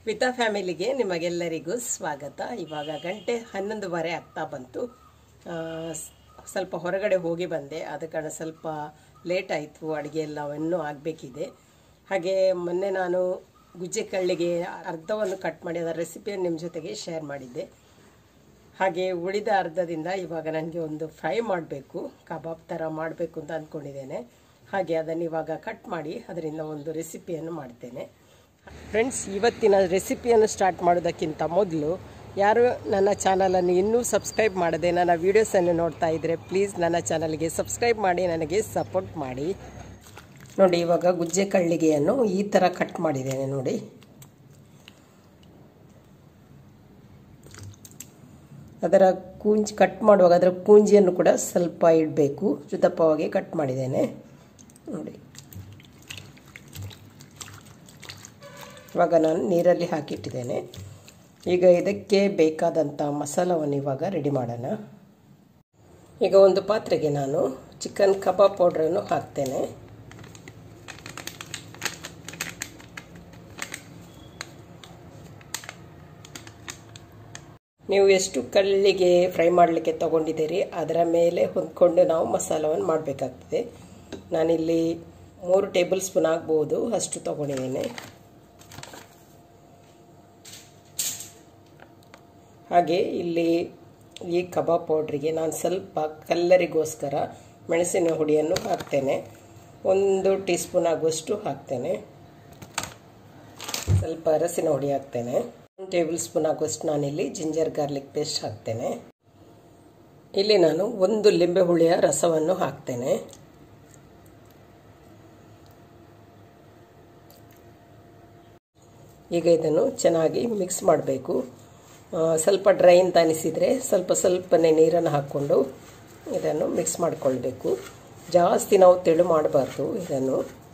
ಪಿತಾ ಫ್ಯಾಮಿಲಿಗೆ ನಿಮಗೆಲ್ಲರಿಗೂ ಸ್ವಾಗತ ಇವಾಗ ಗಂಟೆ ಹನ್ನೊಂದುವರೆ ಆಗ್ತಾ ಬಂತು ಆ, ಸ್- ಸ್ವಲ್ಪ ಹೊರಗಡೆ ಹೋಗಿ ಬಂದೆ ಆದ ಕಾರಣ ಸ್ವಲ್ಪ ಲೇಟ್ ಆಯಿತು ಅಡುಗೆ ಎಲ್ಲವನ್ನೂ ಆಗಬೇಕಿದೆ ಹಾಗೆ ಮೊನ್ನೆ ನಾನು ಗುಜ್ಜೆ ಕಳ್ಳಿಗೆ ಅರ್ಧವನ್ನು ಕಟ್ ಮಾಡಿ ಅದರ ರೆಸಿಪಿಯನ್ನು ನಿಮ್ಮ ಜೊತೆಗೆ ಶೇರ್ ಮಾಡಿದ್ದೆ ಹಾಗೆ ಉಳಿದ ಅರ್ಧದಿಂದ ಇವಾಗ ನನಗೆ ಒಂದು ಫ್ರೈ ಮಾಡಬೇಕು ಕಬಾಬ್ ಥರ ಮಾಡಬೇಕು ಅಂತ ಅಂದ್ಕೊಂಡಿದ್ದೇನೆ ಹಾಗೆ ಅದನ್ನು ಇವಾಗ ಕಟ್ ಮಾಡಿ ಅದರಿಂದ ಒಂದು ರೆಸಿಪಿಯನ್ನು ಮಾಡ್ತೇನೆ ಫ್ರೆಂಡ್ಸ್ ಇವತ್ತಿನ ರೆಸಿಪಿಯನ್ನು ಸ್ಟಾರ್ಟ್ ಮಾಡೋದಕ್ಕಿಂತ ಮೊದಲು ಯಾರು ನನ್ನ ಚಾನಲನ್ನು ಇನ್ನೂ ಸಬ್ಸ್ಕ್ರೈಬ್ ಮಾಡದೆ ನನ್ನ ವೀಡಿಯೋಸನ್ನು ನೋಡ್ತಾ ಇದ್ದರೆ ಪ್ಲೀಸ್ ನನ್ನ ಚಾನಲ್ಗೆ ಸಬ್ಸ್ಕ್ರೈಬ್ ಮಾಡಿ ನನಗೆ ಸಪೋರ್ಟ್ ಮಾಡಿ ನೋಡಿ ಇವಾಗ ಗುಜ್ಜೆ ಕಳ್ಳಿಗೆಯನ್ನು ಈ ಥರ ಕಟ್ ಮಾಡಿದ್ದೇನೆ ನೋಡಿ ಅದರ ಕೂಂಜಿ ಕಟ್ ಮಾಡುವಾಗ ಅದರ ಕೂಂಜಿಯನ್ನು ಕೂಡ ಸ್ವಲ್ಪ ಇಡಬೇಕು ದಪ್ಪವಾಗಿ ಕಟ್ ಮಾಡಿದ್ದೇನೆ ನೋಡಿ ಇವಾಗ ನಾನು ನೀರಲ್ಲಿ ಹಾಕಿಟ್ಟಿದ್ದೇನೆ ಈಗ ಇದಕ್ಕೆ ಬೇಕಾದಂಥ ಮಸಾಲವನ್ನು ಇವಾಗ ರೆಡಿ ಮಾಡೋಣ ಈಗ ಒಂದು ಪಾತ್ರೆಗೆ ನಾನು ಚಿಕನ್ ಕಬಾಬ್ ಪೌಡ್ರನ್ನು ಹಾಕ್ತೇನೆ ನೀವು ಎಷ್ಟು ಕಳ್ಳಿಗೆ ಫ್ರೈ ಮಾಡಲಿಕ್ಕೆ ತಗೊಂಡಿದ್ದೀರಿ ಅದರ ಮೇಲೆ ಹೊಂದ್ಕೊಂಡು ನಾವು ಮಸಾಲವನ್ನು ಮಾಡಬೇಕಾಗ್ತದೆ ನಾನಿಲ್ಲಿ ಮೂರು ಟೇಬಲ್ ಸ್ಪೂನ್ ಆಗ್ಬೋದು ಅಷ್ಟು ತಗೊಂಡಿದ್ದೇನೆ ಹಾಗೆ ಇಲ್ಲಿ ಈ ಕಬಾಬ್ ಪೌಡ್ರಿಗೆ ನಾನು ಸ್ವಲ್ಪ ಕಲ್ಲರಿಗೋಸ್ಕರ ಮೆಣಸಿನ ಹುಡಿಯನ್ನು ಹಾಕ್ತೇನೆ ಒಂದು ಟೀ ಸ್ಪೂನ್ ಆಗುವಷ್ಟು ಹಾಕ್ತೇನೆ ಸ್ವಲ್ಪ ಅರಸಿನ ಹುಡಿ ಹಾಕ್ತೇನೆ ಒಂದು ಟೇಬಲ್ ಸ್ಪೂನ್ ಆಗುವಷ್ಟು ನಾನಿಲ್ಲಿ ಜಿಂಜರ್ ಗಾರ್ಲಿಕ್ ಪೇಸ್ಟ್ ಹಾಕ್ತೇನೆ ಇಲ್ಲಿ ನಾನು ಒಂದು ಲಿಂಬೆ ಹುಳಿಯ ರಸವನ್ನು ಹಾಕ್ತೇನೆ ಈಗ ಇದನ್ನು ಚೆನ್ನಾಗಿ ಮಿಕ್ಸ್ ಮಾಡಬೇಕು ಸ್ವಲ್ಪ ಡ್ರೈ ಅಂತ ಅನಿಸಿದರೆ ಸ್ವಲ್ಪ ಸ್ವಲ್ಪನೇ ನೀರನ್ನು ಹಾಕ್ಕೊಂಡು ಇದನ್ನು ಮಿಕ್ಸ್ ಮಾಡಿಕೊಳ್ಬೇಕು ಜಾಸ್ತಿ ನಾವು ತೆಳು ಮಾಡಬಾರ್ದು ಇದನ್ನು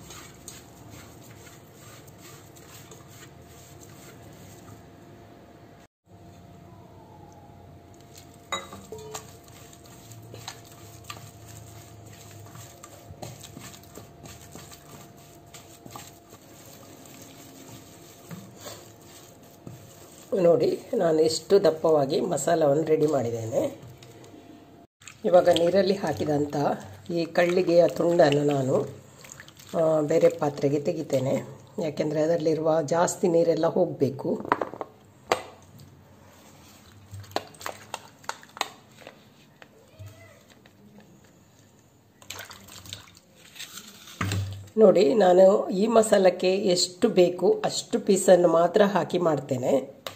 ನೋಡಿ ನಾನು ಎಷ್ಟು ದಪ್ಪವಾಗಿ ಮಸಾಲವನ್ನು ರೆಡಿ ಮಾಡಿದ್ದೇನೆ ಇವಾಗ ನೀರಲ್ಲಿ ಹಾಕಿದಂಥ ಈ ಕಳ್ಳಿಗೆಯ ತುಂಡನ್ನು ನಾನು ಬೇರೆ ಪಾತ್ರೆಗೆ ತೆಗಿತೇನೆ ಯಾಕೆಂದರೆ ಅದರಲ್ಲಿರುವ ಜಾಸ್ತಿ ನೀರೆಲ್ಲ ಹೋಗಬೇಕು ನೋಡಿ ನಾನು ಈ ಮಸಾಲಕ್ಕೆ ಎಷ್ಟು ಬೇಕು ಅಷ್ಟು ಪೀಸನ್ನು ಮಾತ್ರ ಹಾಕಿ ಮಾಡ್ತೇನೆ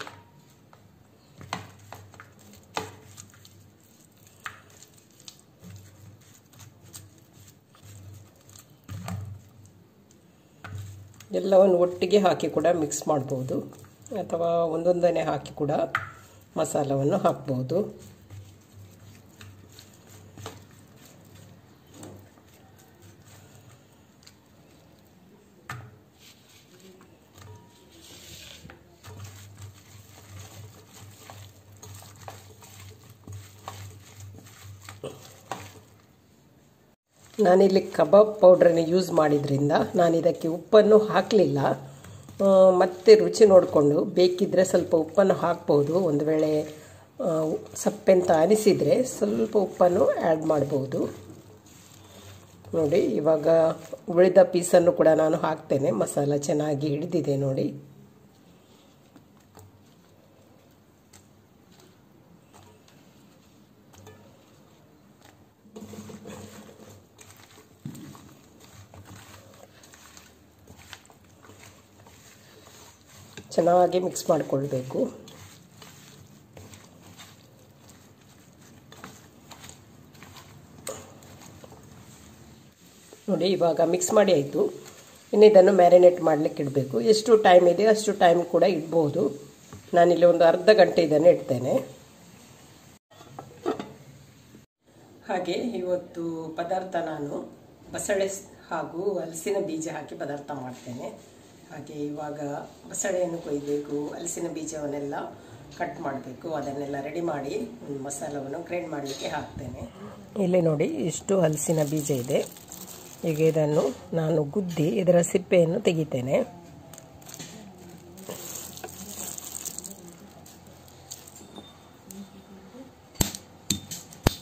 ಎಲ್ಲವನ್ನು ಒಟ್ಟಿಗೆ ಹಾಕಿ ಕೂಡ ಮಿಕ್ಸ್ ಮಾಡ್ಬೋದು ಅಥವಾ ಒಂದೊಂದನೇ ಹಾಕಿ ಕೂಡ ಮಸಾಲವನ್ನು ಹಾಕ್ಬೋದು ನಾನಿಲ್ಲಿ ಕಬಾಬ್ ಪೌಡ್ರನ್ನು ಯೂಸ್ ಮಾಡಿದ್ರಿಂದ ನಾನು ಇದಕ್ಕೆ ಉಪ್ಪನ್ನು ಹಾಕಲಿಲ್ಲ ಮತ್ತೆ ರುಚಿ ನೋಡಿಕೊಂಡು ಬೇಕಿದ್ದರೆ ಸ್ವಲ್ಪ ಉಪ್ಪನ್ನು ಹಾಕ್ಬೋದು ಒಂದು ವೇಳೆ ಸಪ್ಪೆಂತ ಅನಿಸಿದರೆ ಸ್ವಲ್ಪ ಉಪ್ಪನ್ನು ಆ್ಯಡ್ ಮಾಡ್ಬೋದು ನೋಡಿ ಇವಾಗ ಉಳಿದ ಪೀಸನ್ನು ಕೂಡ ನಾನು ಹಾಕ್ತೇನೆ ಮಸಾಲ ಚೆನ್ನಾಗಿ ಹಿಡಿದಿದೆ ನೋಡಿ ಚೆನ್ನಾಗಿ ಮಿಕ್ಸ್ ಮಾಡಿಕೊಳ್ಬೇಕು ನೋಡಿ ಇವಾಗ ಮಿಕ್ಸ್ ಮಾಡಿ ಆಯಿತು ಇನ್ನು ಇದನ್ನು ಮ್ಯಾರಿನೇಟ್ ಮಾಡಲಿಕ್ಕೆ ಇಡಬೇಕು ಎಷ್ಟು ಟೈಮ್ ಇದೆ ಅಷ್ಟು ಟೈಮ್ ಕೂಡ ಇಡ್ಬೋದು ನಾನಿಲ್ಲಿ ಒಂದು ಅರ್ಧ ಗಂಟೆ ಇದನ್ನು ಇಡ್ತೇನೆ ಹಾಗೆ ಇವತ್ತು ಪದಾರ್ಥ ನಾನು ಬಸಳೆ ಹಾಗೂ ಹಲಸಿನ ಬೀಜ ಹಾಕಿ ಪದಾರ್ಥ ಮಾಡ್ತೇನೆ ಹಾಗೆ ಇವಾಗ ಬಸಳೆಯನ್ನು ಕೊಯ್ಯಬೇಕು ಹಲಸಿನ ಬೀಜವನ್ನೆಲ್ಲ ಕಟ್ ಮಾಡಬೇಕು ಅದನ್ನೆಲ್ಲ ರೆಡಿ ಮಾಡಿ ಒಂದು ಮಸಾಲವನ್ನು ಗ್ರೈಂಡ್ ಮಾಡಲಿಕ್ಕೆ ಹಾಕ್ತೇನೆ ಇಲ್ಲಿ ನೋಡಿ ಇಷ್ಟು ಹಲಸಿನ ಬೀಜ ಇದೆ ಈಗ ಇದನ್ನು ನಾನು ಗುದ್ದಿ ಇದರ ಸಿಪ್ಪೆಯನ್ನು ತೆಗಿತೇನೆ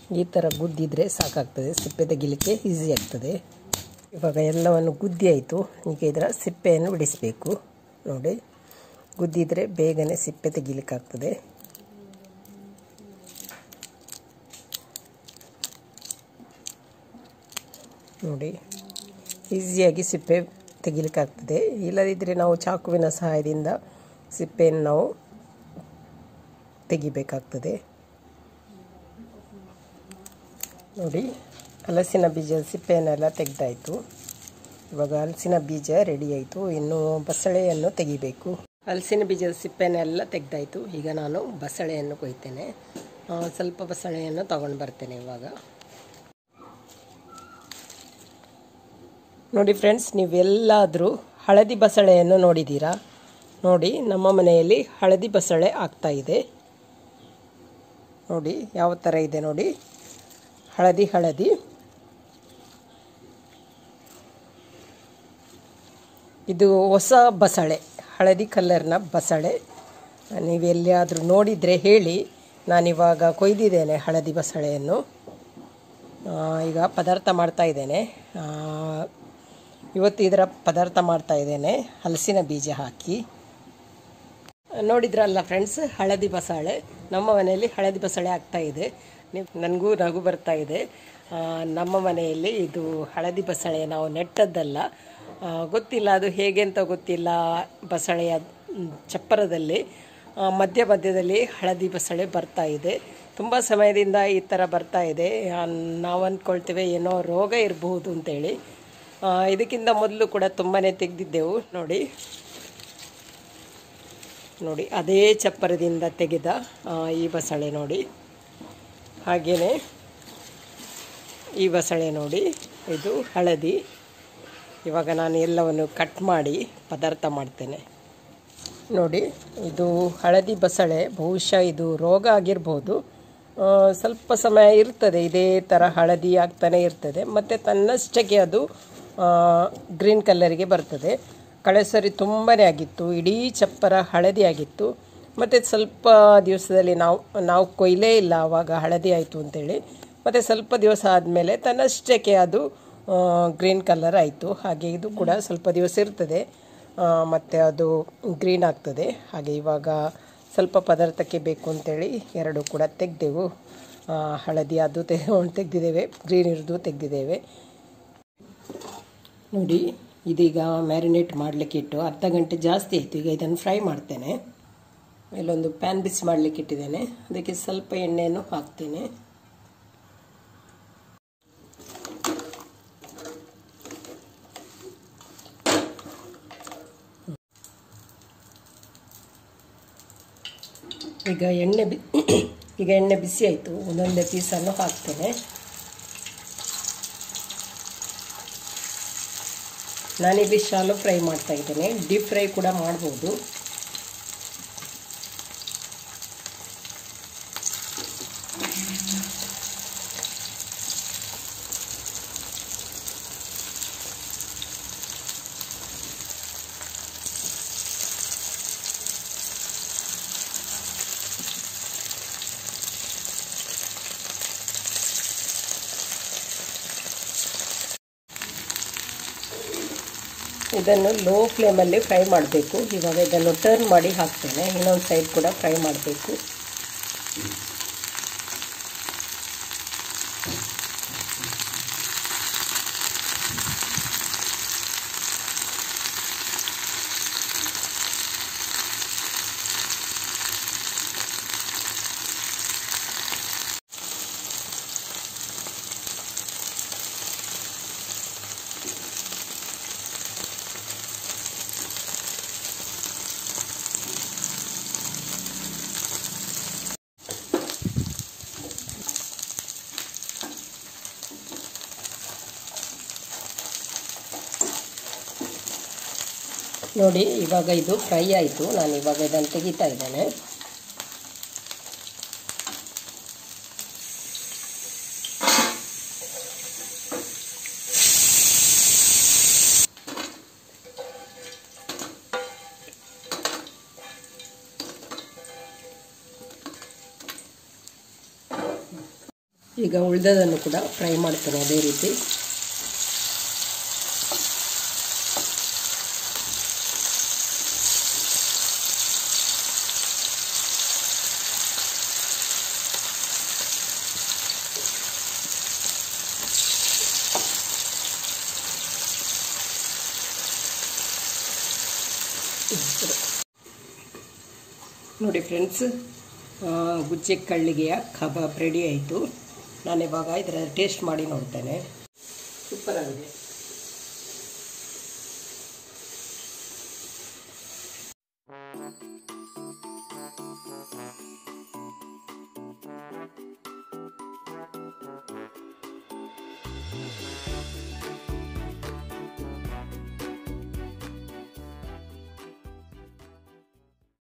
ಈ ಥರ ಗುದ್ದಿದ್ರೆ ಸಾಕಾಗ್ತದೆ ಸಿಪ್ಪೆ ತೆಗಿಲಿಕ್ಕೆ ಈಸಿ ಆಗ್ತದೆ ಇವಾಗ ಎಲ್ಲವನ್ನು ಗುದ್ದಿ ಆಯಿತು ಈಗ ಇದರ ಸಿಪ್ಪೆಯನ್ನು ಬಿಡಿಸಬೇಕು ನೋಡಿ ಗುದ್ದಿದ್ರೆ ಬೇಗನೆ ಸಿಪ್ಪೆ ತೆಗಿಲಿಕ್ಕಾಗ್ತದೆ ನೋಡಿ ಈಸಿಯಾಗಿ ಸಿಪ್ಪೆ ತೆಗಿಲಿಕ್ಕಾಗ್ತದೆ ಇಲ್ಲದಿದ್ದರೆ ನಾವು ಚಾಕುವಿನ ಸಹಾಯದಿಂದ ಸಿಪ್ಪೆಯನ್ನು ನಾವು ತೆಗಿಬೇಕಾಗ್ತದೆ ನೋಡಿ ಹಲಸಿನ ಬೀಜ ಸಿಪ್ಪೆಯನ್ನೆಲ್ಲ ತೆಗೆದಾಯಿತು ಇವಾಗ ಹಲಸಿನ ಬೀಜ ರೆಡಿ ಆಯಿತು ಇನ್ನು ಬಸಳೆಯನ್ನು ತೆಗಿಬೇಕು ಹಲಸಿನ ಬೀಜದ ಸಿಪ್ಪೆನೆಲ್ಲ ತೆಗೆದಾಯಿತು ಈಗ ನಾನು ಬಸಳೆಯನ್ನು ಕೊಯ್ತೇನೆ ಸ್ವಲ್ಪ ಬಸಳೆಯನ್ನು ತಗೊಂಡು ಬರ್ತೇನೆ ಇವಾಗ ನೋಡಿ ಫ್ರೆಂಡ್ಸ್ ನೀವೆಲ್ಲಾದರೂ ಹಳದಿ ಬಸಳೆಯನ್ನು ನೋಡಿದ್ದೀರಾ ನೋಡಿ ನಮ್ಮ ಮನೆಯಲ್ಲಿ ಹಳದಿ ಬಸಳೆ ಆಗ್ತಾ ಇದೆ ನೋಡಿ ಯಾವ ಥರ ಇದೆ ನೋಡಿ ಹಳದಿ ಹಳದಿ ಇದು ಹೊಸ ಬಸಳೆ ಹಳದಿ ಕಲರ್ನ ಬಸಳೆ ನೀವು ಎಲ್ಲಿಯಾದರೂ ನೋಡಿದರೆ ಹೇಳಿ ನಾನಿವಾಗ ಕೊಯ್ದಿದ್ದೇನೆ ಹಳದಿ ಬಸಳೆಯನ್ನು ಈಗ ಪದಾರ್ಥ ಮಾಡ್ತಾ ಇದ್ದೇನೆ ಇವತ್ತು ಇದರ ಪದಾರ್ಥ ಮಾಡ್ತಾ ಇದ್ದೇನೆ ಹಲಸಿನ ಬೀಜ ಹಾಕಿ ನೋಡಿದ್ರಲ್ಲ ಫ್ರೆಂಡ್ಸ್ ಹಳದಿ ಬಸಳೆ ನಮ್ಮ ಮನೆಯಲ್ಲಿ ಹಳದಿ ಬಸಳೆ ಆಗ್ತಾ ಇದೆ ನೀವು ನನಗೂ ನಗು ಬರ್ತಾ ಇದೆ ನಮ್ಮ ಮನೆಯಲ್ಲಿ ಇದು ಹಳದಿ ಬಸಳೆ ನಾವು ನೆಟ್ಟದ್ದಲ್ಲ ಗೊತ್ತಿಲ್ಲ ಅದು ಹೇಗೆ ಅಂತ ಗೊತ್ತಿಲ್ಲ ಬಸಳೆಯ ಚಪ್ಪರದಲ್ಲಿ ಮಧ್ಯ ಮಧ್ಯದಲ್ಲಿ ಹಳದಿ ಬಸಳೆ ಬರ್ತಾ ಇದೆ ತುಂಬ ಸಮಯದಿಂದ ಈ ಥರ ಬರ್ತಾ ಇದೆ ನಾವು ಅಂದ್ಕೊಳ್ತೇವೆ ಏನೋ ರೋಗ ಇರಬಹುದು ಅಂತೇಳಿ ಇದಕ್ಕಿಂತ ಮೊದಲು ಕೂಡ ತುಂಬಾ ತೆಗೆದಿದ್ದೆವು ನೋಡಿ ನೋಡಿ ಅದೇ ಚಪ್ಪರದಿಂದ ತೆಗೆದ ಈ ಬಸಳೆ ನೋಡಿ ಹಾಗೆಯೇ ಈ ಬಸಳೆ ನೋಡಿ ಇದು ಹಳದಿ ಇವಾಗ ನಾನು ಎಲ್ಲವನ್ನು ಕಟ್ ಮಾಡಿ ಪದಾರ್ಥ ಮಾಡ್ತೇನೆ ನೋಡಿ ಇದು ಹಳದಿ ಬಸಳೆ ಬಹುಶಃ ಇದು ರೋಗ ಆಗಿರ್ಬೋದು ಸ್ವಲ್ಪ ಸಮಯ ಇರ್ತದೆ ಇದೇ ಥರ ಹಳದಿ ಆಗ್ತಾನೆ ಇರ್ತದೆ ಮತ್ತು ತನ್ನಷ್ಟಕ್ಕೆ ಅದು ಗ್ರೀನ್ ಕಲರಿಗೆ ಬರ್ತದೆ ಕಳೆ ಸರಿ ತುಂಬಾ ಆಗಿತ್ತು ಇಡೀ ಚಪ್ಪರ ಹಳದಿ ಆಗಿತ್ತು ಮತ್ತು ಸ್ವಲ್ಪ ದಿವಸದಲ್ಲಿ ನಾವು ನಾವು ಕೊಯ್ಲೇ ಇಲ್ಲ ಆವಾಗ ಹಳದಿ ಆಯಿತು ಅಂತೇಳಿ ಮತ್ತು ಸ್ವಲ್ಪ ದಿವಸ ಆದಮೇಲೆ ತನ್ನಷ್ಟಕ್ಕೆ ಅದು ಗ್ರೀನ್ ಕಲರ್ ಆಯಿತು ಹಾಗೆ ಇದು ಕೂಡ ಸ್ವಲ್ಪ ದಿವಸ ಇರ್ತದೆ ಮತ್ತು ಅದು ಗ್ರೀನ್ ಆಗ್ತದೆ ಹಾಗೆ ಇವಾಗ ಸ್ವಲ್ಪ ಪದಾರ್ಥಕ್ಕೆ ಬೇಕು ಅಂತೇಳಿ ಎರಡು ಕೂಡ ತೆಗೆದೆವು ಹಳದಿ ಅದು ತೆಗೆದಿದ್ದೇವೆ ಗ್ರೀನ್ ಇರೋದು ತೆಗೆದಿದ್ದೇವೆ ನೋಡಿ ಇದೀಗ ಮ್ಯಾರಿನೇಟ್ ಮಾಡಲಿಕ್ಕೆ ಇಟ್ಟು ಅರ್ಧ ಗಂಟೆ ಜಾಸ್ತಿ ಆಯಿತು ಈಗ ಇದನ್ನು ಫ್ರೈ ಮಾಡ್ತೇನೆ ಇಲ್ಲೊಂದು ಪ್ಯಾನ್ ಬಿಸಿ ಮಾಡಲಿಕ್ಕೆ ಇಟ್ಟಿದ್ದೇನೆ ಅದಕ್ಕೆ ಸ್ವಲ್ಪ ಎಣ್ಣೆಯನ್ನು ಹಾಕ್ತೇನೆ ಈಗ ಎಣ್ಣೆ ಬಿ ಈಗ ಎಣ್ಣೆ ಬಿಸಿ ಆಯಿತು ಒಂದೊಂದೇ ಪೀಸನ್ನು ಹಾಕ್ತೇನೆ ನಾನಿಲ್ಲಿ ಶಾಲೋ ಫ್ರೈ ಮಾಡ್ತಾ ಇದ್ದೇನೆ ಡೀಪ್ ಫ್ರೈ ಕೂಡ ಮಾಡ್ಬೋದು ಇದನ್ನು ಲೋ ಫ್ಲೇಮಲ್ಲಿ ಫ್ರೈ ಮಾಡಬೇಕು ಇವಾಗ ಇದನ್ನು ಟರ್ನ್ ಮಾಡಿ ಹಾಕ್ತೇನೆ ಇನ್ನೊಂದು ಸೈಡ್ ಕೂಡ ಫ್ರೈ ಮಾಡಬೇಕು ನೋಡಿ ಇವಾಗ ಇದು ಫ್ರೈ ಆಯಿತು ನಾನು ಇವಾಗ ಇದನ್ನು ತೆಗಿತಾ ಇದ್ದೇನೆ ಈಗ ಉಳಿದದನ್ನು ಕೂಡ ಫ್ರೈ ಮಾಡ್ತೇನೆ ಅದೇ ರೀತಿ ನೋಡಿ ಫ್ರೆಂಡ್ಸ್ ಗುಜ್ಜೆ ಕಳ್ಳಿಗೆಯ ಕಬಾಬ್ ರೆಡಿ ಆಯಿತು ನಾನು ಇವಾಗ ಇದರ ಟೇಸ್ಟ್ ಮಾಡಿ ನೋಡ್ತೇನೆ ಸೂಪರ್ ಆಗಿದೆ